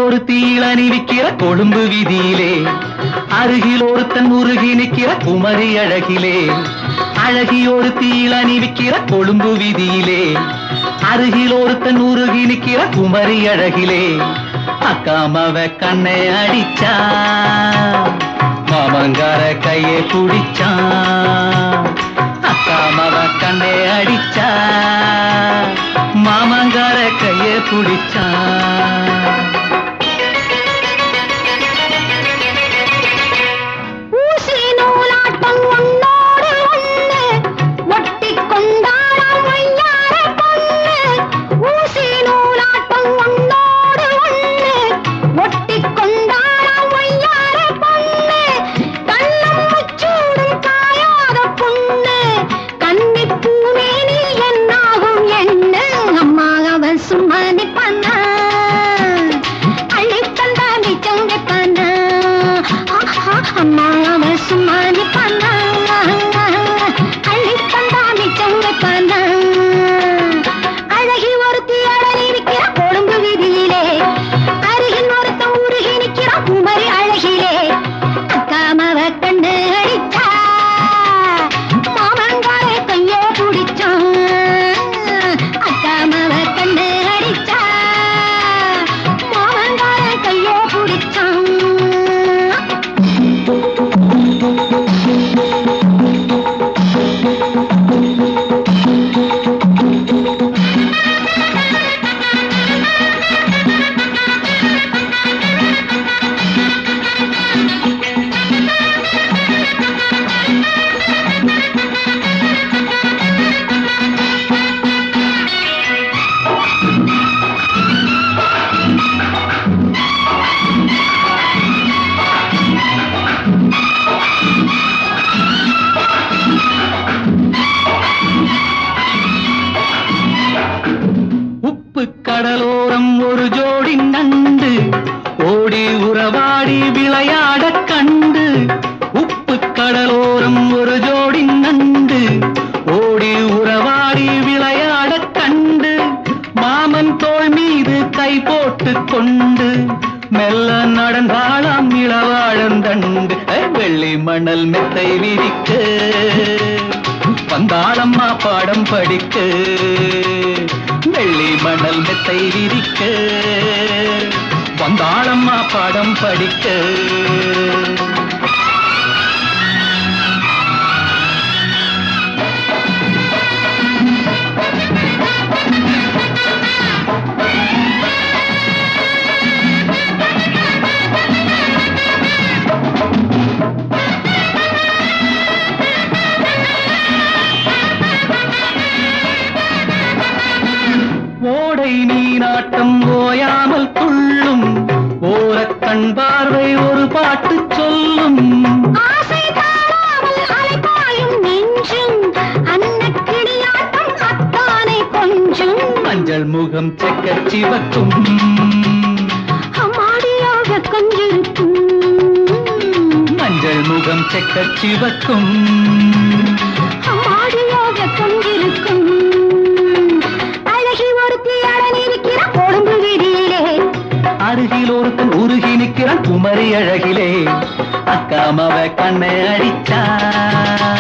ஒரு தீளனி விக்கிற கொழும்பு வீதியிலே அருகில் ஒருத்தன் உருகி நிக்கிற குமரி அழகிலே அழகி ஒரு தீளனி விக்கிற கொழும்பு வீதியிலே அருகில் ஒருத்தன் உருகி நிக்கிற குமரி அழகிலே அக்காமவ கண்ணை அடிச்சா மாமங்கார கையை பிடிச்சான் அக்காமவ கண்ணை அடிச்சா மாமங்கார கையை பிடிச்சான் ஊசி நூலாட்டம் உன்னோடு ஒண்ணு ஒட்டிக் கொண்டாடாம் வையார பொண்ணு ஊசி நூலாட்டம் உன்னோடு ஒண்ணு ஒட்டிக் கொண்டாடாம் வையார பொண்ணு கண்ணம் முச்சூடும் காயாத பொண்ணு கன்னிப் பூமேனி என்னாகும் என்ன அம்மா அவன் சும்மா நிப்பானா அள்ளித்தந்த மிச்சம் வைப்பானா அம்மா அவன் சும்மா நிப்பானா அள்ளித்தந்த மிச்சம் வைப்பானா அழகி ஒருத்தி அழகி நிற்கிற கொழும்பு வீதியிலே அருகில் ஒருத்தன் உருகி நிற்கிற குமரி அழகிலே அக்காமவ கண்டு அடிச்சா மாமங்கார கையோ பிடிச்சான் அக்காமவ கண்டு அடிச்சா மாமங்கார கையோ பிடிச்சான் உப்பு கடலோரம் ஒரு ஜோடி நண்டு ஓடி உறவாடி விளையாட கண்டு உப்பு கடலோரம் ஒரு ஜோடி நண்டு ஓடி உறவாடி விளையாட கண்டு மாமன் தோள் மீது கை போட்டு கொண்டு மெல்ல நடந்தாளாம் இளவாழந்தண்டு வெள்ளி மணல் மெத்தை விரிக்க வந்தாளம்மா பாடம் படிக்க வெள்ளி மணல் மெத்தை விரிக்க வந்தாளம்மா பாடம் படிக்க ஓடை நீராட்டம் ஓயாமல் துள்ளும் ஓரக் கண் பார்வை ஒரு பாட்டு சொல்லும் ஆசை தாழாமல் அலைபாயும் நெஞ்சும் அன்னக்கிளியாட்டம் அத்தானை கொஞ்சும் மஞ்சள் முகம் செக்க சிவக்கும் அம்மாடியாக கொஞ்சிருக்கும் மஞ்சள் முகம் செக்க சிவக்கும் அம்மாடியாக கொஞ்சிருக்கும் அழகி ஒருத்தி அடனிருக்கிற கொழும்பு வீதியிலே அருகில் ஒருத்தன் உருகி நிற்கிறான் குமரி அழகிலே அக்காமவ கண்ணை அடிச்சா